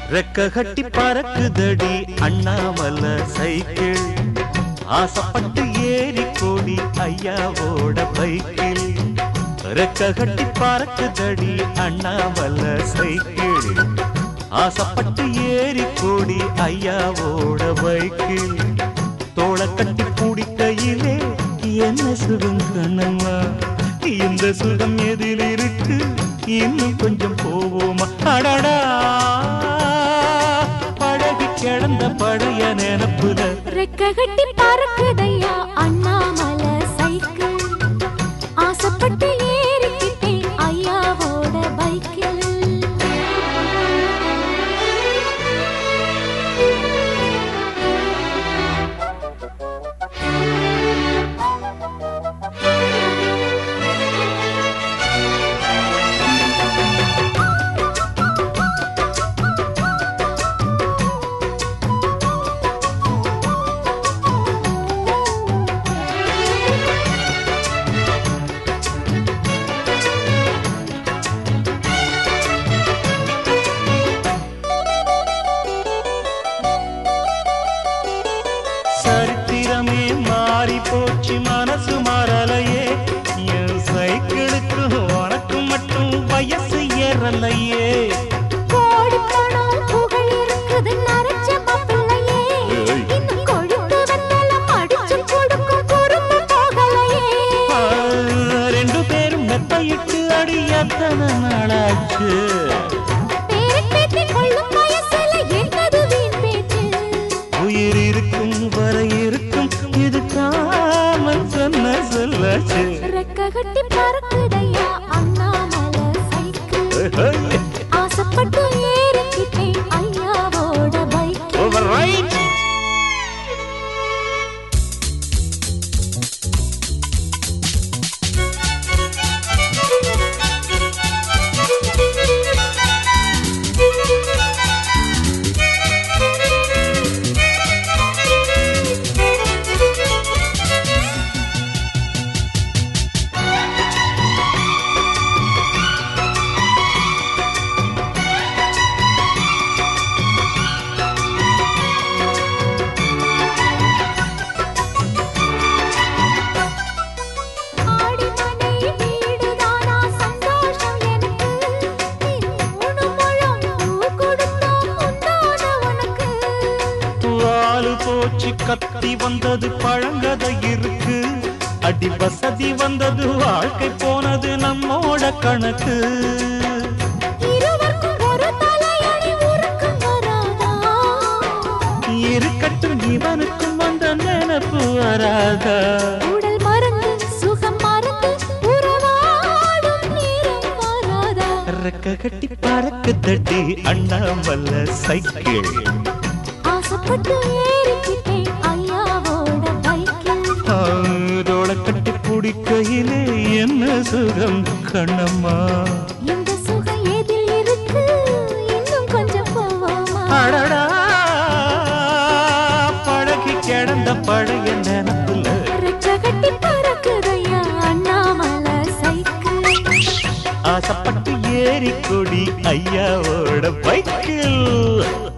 ரெக்க கட்டி பறக்குதடி அண்ணாமல சைக்கிள் ஆசைப்பட்டு ஏறி கோடி ஐயாவோட பைக்கில் ரெக்க கட்டி பறக்குதடி அண்ணாமல சைக்கிள் ஆசைப்பட்டு ஏறி கோடி ஐயாவோட பைக்கில் தோளை கட்டி பிடிக்கையிலே என்ன சுகம் கண்ணம்மா இந்த சுகம் எதில் இருக்கு இன்னும் கொஞ்சம் போவோமா அடடா பழகி கிடந்த பழைய நினப்புல ரெக்க கட்டி பறக்குதையா அண்ணாமலை சைக்கிள் ஆசைப்பட்டு ஏறிக்கிட்டேன் ஐயாவோட பைக்கில் சரித்திரமே மாறி போச்சு மனசு மாறலையே என் சைக்கிளுக்கு உனக்கு மட்டும் வயசு ஏறலையே கோடி பணம் புகழ் இருக்குது நரைச்ச மாப்பிள்ளையே ஏய். இன்னும் கொழுத்து வெத்தலம் அடிச்சு கொடுக்கும் குறும்பு போகலையே ஆ, ரெண்டு பேரும் மெத்தையிட்டு அடி எத்தனை நாளாச்சு பேரப்பேத்தி கொள்ளும் வயசுல என்னது வீண் பேச்சு உயிர் இருக்கும் வரை இருக்கும் இது காமன் சொன்ன சொல்லாச்சு ரெக்க கட்டி பறக்குதையா அண்ணாமலை சைக்கிள் ஆசைப்பட்டு ஏறிக்கிட்டேன் ஐயாவோட பைக்கில் ஓவர் ரைட் ஆடிமனை வீடுதானா சந்தோஷம் எனக்கு மூணு முழம் பூ கொடுத்தோம் உண்டான உனக்கு வாலு போச்சு கத்தி வந்தது பழங்கதை இருக்கு அடி வசதி வந்தது வாழ்க்கை போனது நம்மோட கணக்கு இருவருக்கும் ஒரு தலையணி உருக்கம் வராதா இருக்கட்டும் இவனுக்கும் வந்த நினைப்பு வராதா உடல் மறந்து சுகம் மறந்து உறவாடும் நேரம் வராதா ரெக்க கட்டி பறக்கு தட்டி அண்ணாமல்ல சைக்கிள் ஆசைப்பட்டு ஏறிக்கிட்டேன் ஐயாவோட பைக்கில் ஆரோட கட்டி பிடிக்கையிலே என்ன சுகம் கண்ணம்மா இந்த சுகம் எதில் இருக்கு இன்னும் கொஞ்சம் போவோமா அடடா பழகி கிடந்த பழைய நினப்புல ரெக்க கட்டி பறக்குதையா அண்ணாமலை சைக்கிள் ஆசைப்பட்டு ஏறி கொடி ஐயாவோட பைக்கில்